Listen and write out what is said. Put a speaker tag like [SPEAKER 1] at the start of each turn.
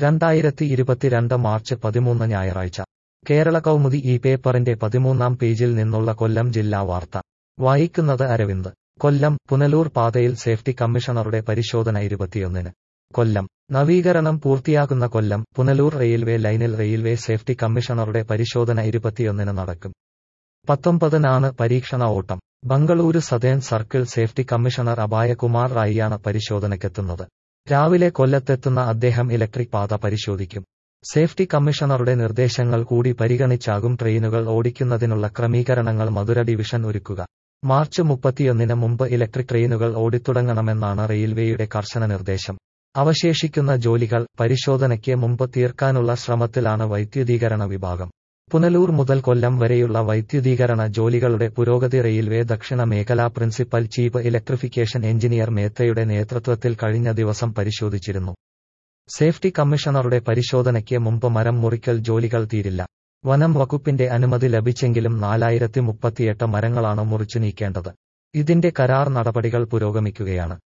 [SPEAKER 1] രണ്ടായിരത്തി ഇരുപത്തിരണ്ട് മാർച്ച് പതിമൂന്ന് ഞായറാഴ്ച കേരള കൗമുദി ഈ പേപ്പറിന്റെ പതിമൂന്നാം പേജിൽ നിന്നുള്ള കൊല്ലം ജില്ലാ വാർത്ത വായിക്കുന്നത് അരവിന്ദ് കൊല്ലം പുനലൂർ പാതയിൽ സേഫ്റ്റി കമ്മീഷണറുടെ പരിശോധന ഇരുപത്തിയൊന്നിന് കൊല്ലം നവീകരണം പൂർത്തിയാകുന്ന കൊല്ലം പുനലൂർ റെയിൽവേ ലൈനിൽ റെയിൽവേ സേഫ്റ്റി കമ്മീഷണറുടെ പരിശോധന ഇരുപത്തിയൊന്നിന് നടക്കും പത്തൊമ്പതിനാണ് പരീക്ഷണ ഓട്ടം Bengaluru southern circle safety commissioner Abhaykumar റായിയാണ് പരിശോധനയ്ക്കെത്തുന്നത് രാവിലെ കൊല്ലത്തെത്തുന്ന അദ്ദേഹം ഇലക്ട്രിക് പാത പരിശോധിക്കും സേഫ്റ്റി കമ്മീഷണറുടെ നിർദ്ദേശങ്ങൾ കൂടി പരിഗണിച്ചാകും ട്രെയിനുകൾ ഓടിക്കുന്നതിനുള്ള ക്രമീകരണങ്ങൾ മധുര ഡിവിഷൻ ഒരുക്കുക മാർച്ച് മുപ്പത്തിയൊന്നിന് മുമ്പ് ഇലക്ട്രിക് ട്രെയിനുകൾ ഓടിത്തുടങ്ങണമെന്നാണ് റെയിൽവേയുടെ കർശന നിർദ്ദേശം അവശേഷിക്കുന്ന ജോലികൾ പരിശോധനയ്ക്ക് മുമ്പ് തീർക്കാനുള്ള ശ്രമത്തിലാണ് വൈദ്യുതീകരണ വിഭാഗം പുനലൂർ മുതൽ കൊല്ലം വരെയുള്ള വൈദ്യുതീകരണ ജോലികളുടെ പുരോഗതി റെയിൽവേ ദക്ഷിണ മേഖലാ പ്രിൻസിപ്പൽ ചീഫ് ഇലക്ട്രിഫിക്കേഷൻ എഞ്ചിനീയർ മേത്തയുടെ നേതൃത്വത്തിൽ കഴിഞ്ഞ ദിവസം പരിശോധിച്ചിരുന്നു സേഫ്റ്റി കമ്മീഷണറുടെ പരിശോധനയ്ക്ക് മുമ്പ് മരം മുറിക്കൽ ജോലികൾ തീരില്ല വനം വകുപ്പിന്റെ അനുമതി ലഭിച്ചെങ്കിലും നാലായിരത്തി മുപ്പത്തിയെട്ട് മരങ്ങളാണ് മുറിച്ചു നീക്കേണ്ടത് ഇതിന്റെ കരാർ നടപടികൾ പുരോഗമിക്കുകയാണ്